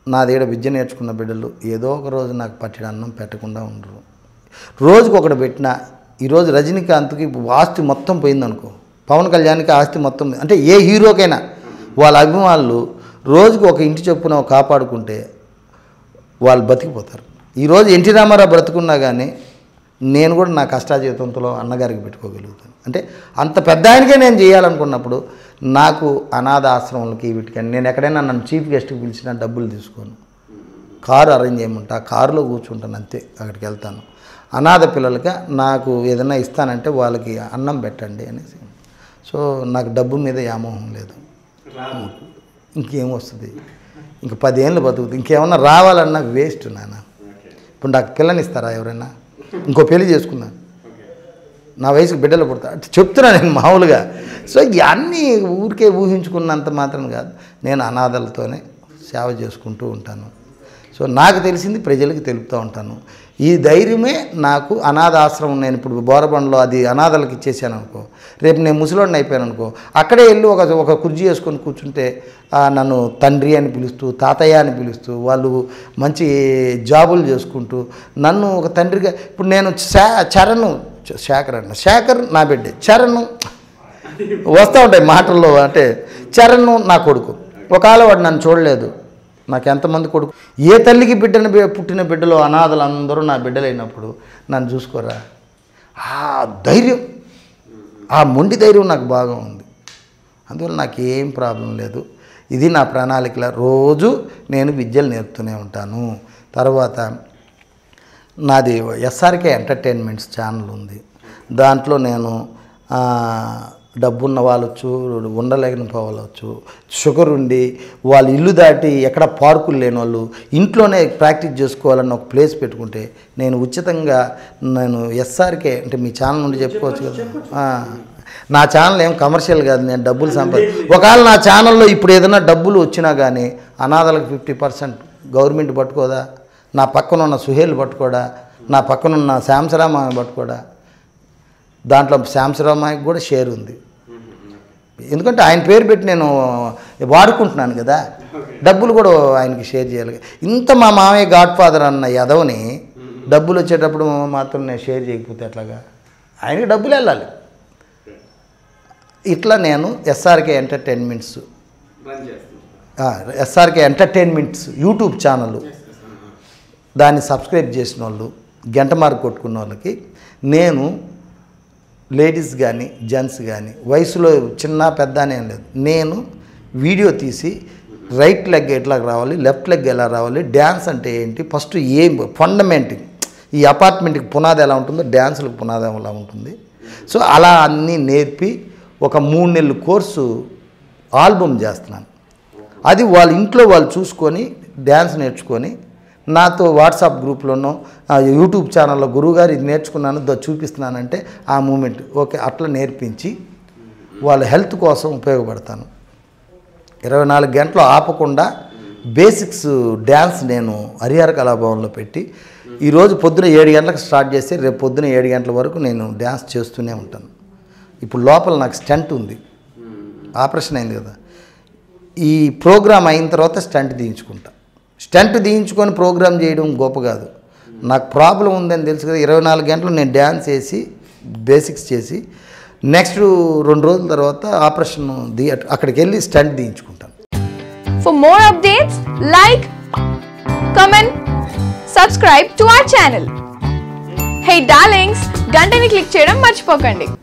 నా దగ్గర విద్య నేర్చుకున్న బిడ్డలు ఏదో ఒక రోజు నాకు పట్టిన అన్నం పెట్టకుండా ఉండరు రోజుకు ఒకటి పెట్టినా ఈరోజు రజనీకాంత్కి ఆస్తి మొత్తం పోయిందనుకో పవన్ కళ్యాణ్కి ఆస్తి మొత్తం అంటే ఏ హీరోకైనా వాళ్ళ అభిమానులు రోజుకు ఒక ఇంటి చొప్పున కాపాడుకుంటే వాళ్ళు బతికిపోతారు ఈరోజు ఎన్టీ రామారావు బ్రతుకున్నా కానీ నేను కూడా నా కష్టాజీవితంతో అన్నగారికి పెట్టుకోగలుగుతాను అంటే అంత పెద్ద ఆయనకే నేను చేయాలనుకున్నప్పుడు నాకు అనాథ ఆశ్రమాలకి వీటికి నేను ఎక్కడైనా నన్ను చీఫ్ గెస్ట్కి పిలిచినా డబ్బులు తీసుకోను కారు అరేంజ్ చేయమంటా కారులో కూర్చుంటాను అంతే అక్కడికి వెళ్తాను అనాథ పిల్లలకి నాకు ఏదైనా ఇస్తానంటే వాళ్ళకి అన్నం పెట్టండి అనేసి సో నాకు డబ్బు మీద వ్యామోహం లేదు ఇంకేం వస్తుంది ఇంక పదేళ్ళు బతుకుతుంది ఇంకేమన్నా రావాలన్నా వేస్ట్ నాన్న ఇప్పుడు నాకు పిల్లనిస్తారా ఎవరైనా ఇంకో పెళ్లి చేసుకున్నాను నా వయసుకు బిడ్డలు పుడతా అంటే చెప్తున్నా నేను మామూలుగా సో ఇవన్నీ ఊరికే ఊహించుకున్నంత మాత్రం కాదు నేను అనాథలతోనే సేవ చేసుకుంటూ ఉంటాను సో నాకు తెలిసింది ప్రజలకు తెలుపుతూ ఉంటాను ఈ ధైర్యమే నాకు అనాథ ఆశ్రమం నేను ఇప్పుడు బోరబండలో అది అనాథలకు ఇచ్చేసాను అనుకో రేపు నేను ముసలోడిని అయిపోయాను అనుకో అక్కడే వెళ్ళి ఒక ఒక కుర్చీ వేసుకొని కూర్చుంటే ఆ, నన్ను తండ్రి అని పిలుస్తూ తాతయ్య అని పిలుస్తూ వాళ్ళు మంచి జాబులు చేసుకుంటూ నన్ను ఒక తండ్రిగా ఇప్పుడు నేను శా చరణ్ శేఖర్ అన్న శేఖర్ నా బిడ్డే చరణ్ వస్తూ ఉంటాయి మాటల్లో అంటే చరణ్ నా కొడుకు ఒకవేళ వాడు నన్ను చూడలేదు నాకు ఎంతమంది కొడుకు ఏ తల్లికి బిడ్డని బి- పుట్టిన బిడ్డలు అనాథలు అందరూ నా బిడ్డలైనప్పుడు నన్ను చూసుకోరా ఆ ధైర్యం ఆ మొండి ధైర్యం నాకు బాగా ఉంది అందువల్ల నాకు ఏం ప్రాబ్లం లేదు ఇది నా ప్రణాళికల రోజు నేను విద్యలు నేర్పుతూనే ఉంటాను తర్వాత నాది ఎస్ఆర్కే ఎంటర్టైన్మెంట్స్ ఛానల్ ఉంది దాంట్లో నేను ఆ, డబ్బున్న వాళ్ళొచ్చు ఉండలేని పోవాలవచ్చు షుగర్ ఉండి వాళ్ళు ఇల్లు దాటి ఎక్కడ పార్కులు లేని వాళ్ళు ఇంట్లోనే ప్రాక్టీస్ చేసుకోవాలన్న ఒక ప్లేస్ పెట్టుకుంటే నేను ఉచితంగా నేను ఎస్ఆర్కే అంటే మీ ఛానల్ నుండి చెప్పుకోవచ్చు కదా ఆ, నా ఛానల్ ఏం కమర్షియల్ కాదు నేను డబ్బులు సంపాది ఒకవేళ నా ఛానల్లో ఇప్పుడు ఏదైనా డబ్బులు వచ్చినా కానీ అనాథలకు ఫిఫ్టీ పర్సెంట్ గవర్నమెంట్ పట్టుకోదా నా పక్కన ఉన్న సుహేల్ పట్టుకోడా నా పక్కన ఉన్న శాంసరామాయ పట్టుకోడా దాంట్లో శాంసరామాయకి కూడా షేర్ ఉంది ఎందుకంటే ఆయన పేరు పెట్టి నేను వాడుకుంటున్నాను కదా డబ్బులు కూడా ఆయనకి షేర్ చేయాలి ఇంత మా మామయ్య గాడ్ ఫాదర్ అన్న యదవని డబ్బులు వచ్చేటప్పుడు మాత్రం నేను షేర్ చేయకపోతే ఎట్లాగా ఆయనకి డబ్బులు వెళ్ళాలి ఇట్లా నేను ఎస్ఆర్కే ఎంటర్టైన్మెంట్స్ రన్ చేస్తున్నాం ఎస్ఆర్కే ఎంటర్టైన్మెంట్స్ యూట్యూబ్ ఛానల్ దాన్ని సబ్స్క్రైబ్ చేసిన వాళ్ళు గంట మార్క్ కొట్టుకున్న వాళ్ళకి నేను లేడీస్ కానీ జెంట్స్ కానీ వయసులో చిన్న పెద్ద అని ఏం లేదు నేను వీడియో తీసి రైట్ లెగ్ ఎట్లా రావాలి లెఫ్ట్ లెగ్ ఎలా రావాలి డ్యాన్స్ అంటే ఏంటి ఫస్ట్ ఏం ఫండమెంట్ ఈ అపార్ట్మెంట్కి పునాది ఎలా ఉంటుందో డ్యాన్సులకు పునాది ఎలా ఉంటుంది సో అలా అన్నీ నేర్పి ఒక మూడు నెలల కోర్సు ఆల్బమ్ చేస్తున్నాను అది వాళ్ళ ఇంట్లో వాళ్ళు చూసుకొని డ్యాన్స్ నేర్చుకొని నాతో వాట్సాప్ గ్రూప్లోనో ఆ యూట్యూబ్ ఛానల్లో గురువుగారు ఇది నేర్చుకున్నాను దో చూపిస్తున్నానంటే ఆ మూమెంట్ ఓకే అట్లా నేర్పించి వాళ్ళ హెల్త్ కోసం ఉపయోగపడతాను ఇరవై నాలుగు గంటలు ఆపకుండా బేసిక్స్ డ్యాన్స్ నేను హరిహర కళాభవన్లో పెట్టి ఈరోజు పొద్దున ఏడు గంటలకు స్టార్ట్ చేస్తే రేపు పొద్దున ఏడు గంటల వరకు నేను డ్యాన్స్ చేస్తూనే ఉంటాను ఇప్పుడు లోపల నాకు స్టంట్ ఉంది ఆపరేషన్ అయింది కదా ఈ ప్రోగ్రామ్ అయిన తర్వాత స్టంట్ తీయించుకుంటా స్టంట్ తీయించుకొని ప్రోగ్రామ్ చేయడం గొప్ప కాదు నాకు ప్రాబ్లం ఉందని తెలుసు కదా ఇరవై నాలుగు గంటలు నేను డ్యాన్స్ చేసి బేసిక్స్ చేసి నెక్స్ట్ రెండు రోజుల తర్వాత ఆపరేషన్ ది అక్కడికి వెళ్ళి స్టంట్ తీయించుకుంటాను For more updates, like, comment, subscribe to our channel. Hey darlings, గంటని click చేయడం మర్చిపోకండి